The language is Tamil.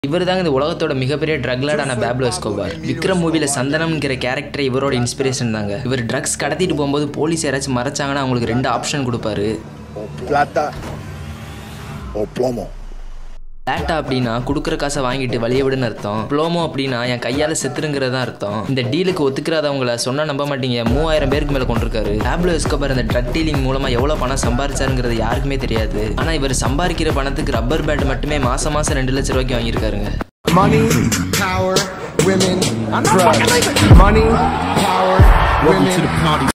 இவர் தாங்க இந்த உலகத்தோட மிகப்பெரிய ட்ரக் லார்டான பேப்லோ எஸ்கோபார் விக்ரம் மூவில சந்தனம்ங்கிற கேரக்டர் இவரோட இன்ஸ்பிரேஷன் தாங்க இவர் ட்ரக்ஸ் கடத்திட்டு போகும்போது போலீஸ் யாராச்சும் மறைச்சாங்கன்னா அவங்களுக்கு ரெண்டு ஆப்ஷன் கொடுப்பாரு o plata o plomo. லேட்டா அப்படின்னா கொடுக்குற காசை வாங்கிட்டு வழிய விடுன்னு அர்த்தம் ப்ளோமோ அப்படின்னா என் கையால் செத்துருங்கிறது தான் அர்த்தம் இந்த டீலுக்கு ஒத்துக்கிறாதவங்கள சொன்னா நம்ப மாட்டீங்க மூவாயிரம் பேருக்கு மேலே கொண்டிருக்காரு டேப்லோ எஸ்கோபார் இந்த ட்ரக் டீலிங் மூலமாக எவ்வளோ பணம் சம்பாரிச்சாருங்கிறது யாருக்குமே தெரியாது ஆனால் இவர் சம்பாதிக்கிற பணத்துக்கு ரப்பர் பேட் மட்டுமே மாசம் மாசம் ரெண்டு லட்ச ரூபாய்க்கு வாங்கியிருக்காருங்க Money, power, women, drugs. Money, power, women,